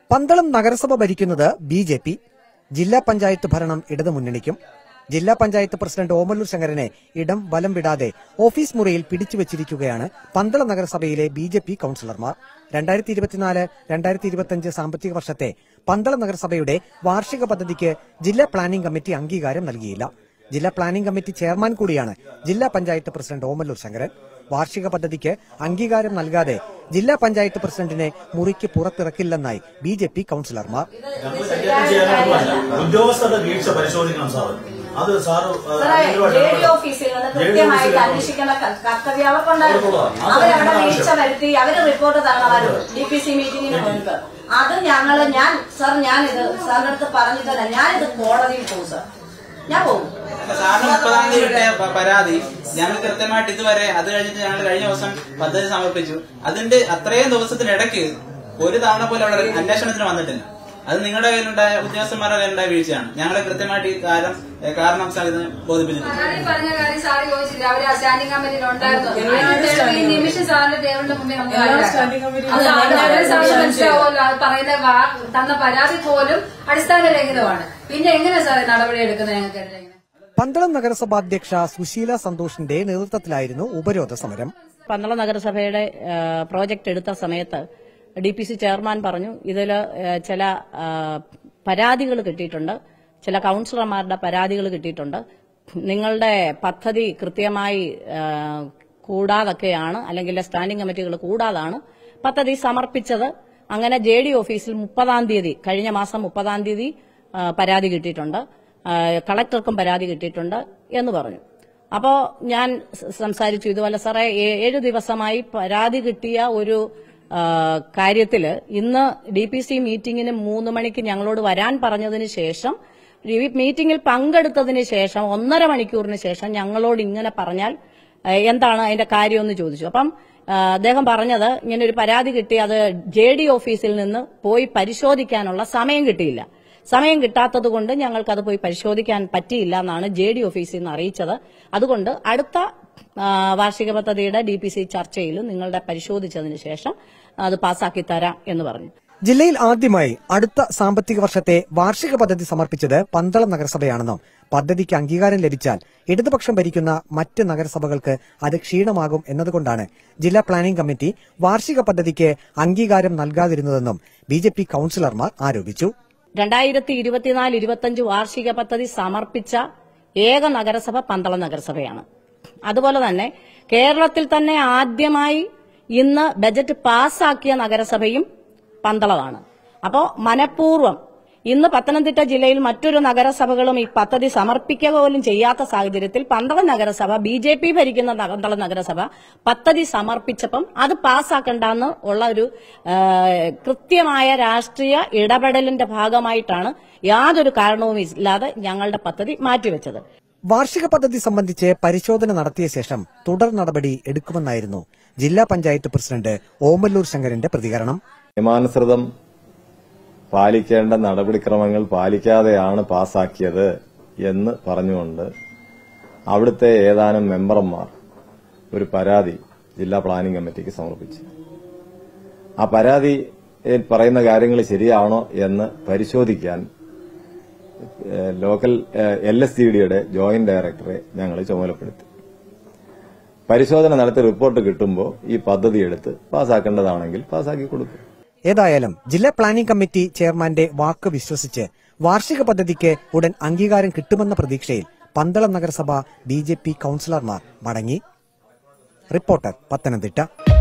പന്തളം നഗരസഭ ഭരിക്കുന്നത് B J P ജില്ലാ പഞ്ചായത്ത് ഭരണം ഇടതുമുന്നണിക്കും ജില്ലാ പഞ്ചായത്ത് പ്രസിഡന്റ് ഓമല്ലൂർ ശങ്കരനെ ഇടം വലം വിടാതെ ഓഫീസ് മുറിയിൽ പിടിച്ചുവച്ചിരിക്കുകയാണ് പന്തളം നഗരസഭയിലെ ബി ജെ പി കൌൺസിലർമാർ രണ്ടായിരത്തി ഇരുപത്തിനാല് രണ്ടായിരത്തി ഇരുപത്തിയഞ്ച് സാമ്പത്തിക വർഷത്തെ പന്തളം നഗരസഭയുടെ വാർഷിക പദ്ധതിക്ക് ജില്ലാ പ്ലാനിംഗ് കമ്മിറ്റി അംഗീകാരം നൽകിയില്ല ജില്ലാ പ്ലാനിംഗ് കമ്മിറ്റി ചെയർമാൻ കൂടിയാണ് ജില്ലാ പഞ്ചായത്ത് പ്രസിഡന്റ് ഓമല്ലൂർ ശങ്കരൻ വാർഷിക പദ്ധതിക്ക് അംഗീകാരം നൽകാതെ ജില്ലാ പഞ്ചായത്ത് പ്രസിഡന്റിനെ മുറിക്ക് പുറത്തിറക്കില്ലെന്നായി ബി ജെ പി കൌൺസിലർമാർ നമ്മൾ കൈകാര്യം ചെയ്യാനൊന്നുമല്ല ഉദ്യോഗസ്ഥരുടെ വീഴ്ച പരിശോധിക്കണം സാറ് അത് സാറ് ആ, സാറേ, ഇതിലുമായിട്ട് ജെ ഡി ഓഫീസിൽ നിന്ന് കൃത്യമായിട്ട് അന്വേഷിക്കേണ്ട ക- കർത്തവ്യം അവർക്കുണ്ടായിരുന്നു അവർക്കുള്ളതാണ്. അവരവിടെ അതാണ് വീഴ്ച ആവശ്യം. വരുത്തി അവര് റിപ്പോർട്ട് തരണമായിരുന്നു ഡി പി സി മീറ്റിംഗിന് മുൻപ് അത് ഞങ്ങള് ഞാൻ സാർ ഞാനിത് സാറിന്റെ അടുത്ത് പറഞ്ഞിട്ടല്ല ഞാനിത് കോടതിയിൽ പോകും സാർ ഞാൻ പോകും സാറിന് മുപ്പതാം തീയതി കിട്ടിയ പ- പരാതി ഞങ്ങൾ കൃത്യമായിട്ട് ഇതുവരെ അത് കഴിഞ്ഞിട്ട് ഞങ്ങൾ കഴിഞ്ഞ ദിവസം പദ്ധതി സമർപ്പിച്ചു അതിന്റെ അത്രയും ദിവസത്തിനിടയ്ക്ക് ഒരു തവണ പോലും അവിടെ അന്വേഷണത്തിന് വന്നിട്ടില്ല അത് നിങ്ങളുടെ കയ്യിലുണ്ടായ ഉദ്യോഗസ്ഥന്മാരുടെ കയ്യിലുണ്ടായ വീഴ്ചയാണ് ഞങ്ങളെ കൃത്യമായിട്ട് ഈ കാര്യം ഏ, കാരണം ഇതിന് ബോധിപ്പിച്ചിട്ടുണ്ട് ഞാനീ പറഞ്ഞ കാര്യം സാറ് ചോദിച്ചില്ല അവര് ആ സ്റ്റാൻഡിംഗ് കമ്മിറ്റിയിൽ ഉണ്ടായിരുന്നു അതിന്റെ തെളിവ് ഈ നിമിഷം സാറിന്റെ ടേബിളിന്റെ മുമ്പിൽ നമുക്ക് ഹാജരാക്കാം. അത് സാറിന് അവരെ സാറിന് മനസ്സിലാവുമല്ലോ അത് പറയുന്ന വാ- തന്ന പരാതി പോലും അടിസ്ഥാനരഹിതമാണ് പിന്നെ എങ്ങനെ സാറേ നടപടി എടുക്കുന്നത് ഞങ്ങൾക്ക് പന്തളം നഗരസഭ അധ്യക്ഷ സുശീല സന്തോഷിന്റെ നേതൃത്വത്തിലായിരുന്നു ഉപരോധ സമരം പന്തളം നഗരസഭയുടെ ആ, പ്രോജക്റ്റ് എടുത്ത സമയത്ത് ഡി പി സി ചെയർമാൻ പറഞ്ഞു ഇതിൽ ചില പരാതികൾ കിട്ടിയിട്ടുണ്ട് ചില കൌൺസിലർമാരുടെ പരാതികൾ കിട്ടിയിട്ടുണ്ട് നിങ്ങളുടെ പദ്ധതി കൃത്യമായി ആ, കൂടാതൊക്കെയാണ് അല്ലെങ്കിൽ സ്റ്റാൻഡിംഗ് കമ്മിറ്റികൾ കൂടാതാണ് പദ്ധതി സമർപ്പിച്ചത് അങ്ങനെ ജെ ഡി ഓഫീസിൽ മുപ്പതാം തീയതി കഴിഞ്ഞ മാസം മുപ്പതാം തീയതി ആ, പരാതി കിട്ടിയിട്ടുണ്ട് ആ, കളക്ടർക്കും പരാതി കിട്ടിയിട്ടുണ്ട് എന്ന് പറഞ്ഞു അപ്പോ ഞാൻ സ- സംസാരിച്ചു ഇതുപോലെ സാറേ ഏ- ഏഴു ദിവസമായി പരാതി കിട്ടിയ ഒരു ആ, കാര്യത്തില് ഇന്ന് ഡി പി സി മീറ്റിംഗിന് മൂന്ന് മണിക്ക് ഞങ്ങളോട് വരാൻ പറഞ്ഞതിന് ശേഷം ഈ മീറ്റിംഗിൽ പങ്കെടുത്തതിന് ശേഷം ഒന്നര മണിക്കൂറിന് ശേഷം ഞങ്ങളോട് ഇങ്ങനെ പറഞ്ഞാൽ ആ, എന്താണ് അതിന്റെ കാര്യമെന്ന് ചോദിച്ചു അപ്പം ആ, അദ്ദേഹം പറഞ്ഞത് ഇങ്ങനെ ഒരു പരാതി കിട്ടി അത് ജെ ഡി ഓഫീസിൽ നിന്ന് പോയി പരിശോധിക്കാനുള്ള സമയം കിട്ടിയില്ല സമയം കിട്ടാത്തത് കൊണ്ട് ഞങ്ങൾക്കത് പോയി പരിശോധിക്കാൻ പറ്റിയില്ല എന്നാണ് ജെ ഡി ഓഫീസിൽ നിന്ന് അറിയിച്ചത് അതുകൊണ്ട് അടുത്ത ആ, വാർഷിക പദ്ധതിയുടെ ഡി പി സി ചർച്ചയിൽ നിങ്ങളുടെ പരിശോധിച്ചതിന് ശേഷം അത് പാസ്സാക്കി തരാം എന്ന് പറഞ്ഞു ജില്ലയിൽ ആദ്യമായി അടുത്ത സാമ്പത്തിക വർഷത്തെ വാർഷിക പദ്ധതി സമർപ്പിച്ചത് പന്തളം നഗരസഭയാണെന്നും പദ്ധതിക്ക് അംഗീകാരം ലഭിച്ചാൽ ഇടതുപക്ഷം ഭരിക്കുന്ന മറ്റ് നഗരസഭകൾക്ക് അത് ക്ഷീണമാകും എന്നതുകൊണ്ടാണ് ജില്ലാ പ്ലാനിംഗ് കമ്മിറ്റി വാർഷിക പദ്ധതിക്ക് അംഗീകാരം നൽകാതിരുന്നതെന്നും ബി ജെ പി കൌൺസിലർമാർ ആരോപിച്ചു രണ്ടായിരത്തി ഇരുപത്തിനാല് ഇരുപത്തിയഞ്ച് വാർഷിക പദ്ധതി സമർപ്പിച്ച ഏക നഗരസഭ പന്തളം നഗരസഭയാണ് അതുപോലെ തന്നെ കേരളത്തിൽ തന്നെ ആദ്യമായി ഇന്ന് ബജറ്റ് പാസ്സാക്കിയ നഗരസഭയും പന്തളമാണ് അപ്പോ മനഃപൂർവ്വം ഇന്ന് പത്തനംതിട്ട ജില്ലയിൽ മറ്റൊരു നഗരസഭകളും ഈ പദ്ധതി സമർപ്പിക്കുക പോലും ചെയ്യാത്ത സാഹചര്യത്തിൽ പന്തളം നഗരസഭ ബി ജെ പി ഭരിക്കുന്ന ന- പന്തളം നഗരസഭ പദ്ധതി സമർപ്പിച്ചപ്പം അത് പാസ്സാക്കണ്ടെന്ന് ഉള്ള ഒരു ആ, കൃത്യമായ രാഷ്ട്രീയ ഇടപെടലിന്റെ ഭാഗമായിട്ടാണ് യാതൊരു കാരണവും ഇല്ലാതെ ഞങ്ങളുടെ പദ്ധതി മാറ്റിവെച്ചത് വാർഷിക പദ്ധതി സംബന്ധിച്ച് പരിശോധന നടത്തിയ ശേഷം തുടർ നടപടി എടുക്കുമെന്നായിരുന്നു ജില്ലാ പഞ്ചായത്ത് പ്രസിഡന്റ് ഓമല്ലൂർ ശങ്കരന്റെ പ്രതികരണം നിയമാനുസൃതം പാലിക്കേണ്ട നടപടിക്രമങ്ങൾ പാലിക്കാതെയാണ് പാസാക്കിയത് എന്ന് പറഞ്ഞുകൊണ്ട് അവിടുത്തെ ഏതാനും മെമ്പർമാർ ഒരു പരാതി ജില്ലാ പ്ലാനിംഗ് കമ്മിറ്റിക്ക് സമർപ്പിച്ചു ആ പരാതി പറയുന്ന കാര്യങ്ങൾ ശരിയാണോ എന്ന് പരിശോധിക്കാൻ ഏഹ്, ലോക്കൽ എൽ എസ് ഡി ഡിയുടെ ജോയിന്റ് ഡയറക്ടറെ ഞങ്ങൾ ചുമതലപ്പെടുത്തി പരിശോധന നടത്തി റിപ്പോർട്ട് കിട്ടുമ്പോൾ ഈ പദ്ധതി എടുത്ത് പാസ്സാക്കേണ്ടതാണെങ്കിൽ പാസ്സാക്കി കൊടുക്കും ഏതായാലും ജില്ലാ പ്ലാനിംഗ് കമ്മിറ്റി ചെയർമാന്റെ വാക്ക് വിശ്വസിച്ച് വാർഷിക പദ്ധതിക്ക് ഉടൻ അംഗീകാരം കിട്ടുമെന്ന പ്രതീക്ഷയിൽ പന്തളം നഗരസഭ ബി ജെ പി കൌൺസിലർമാർ മടങ്ങി റിപ്പോർട്ടർ പത്തനംതിട്ട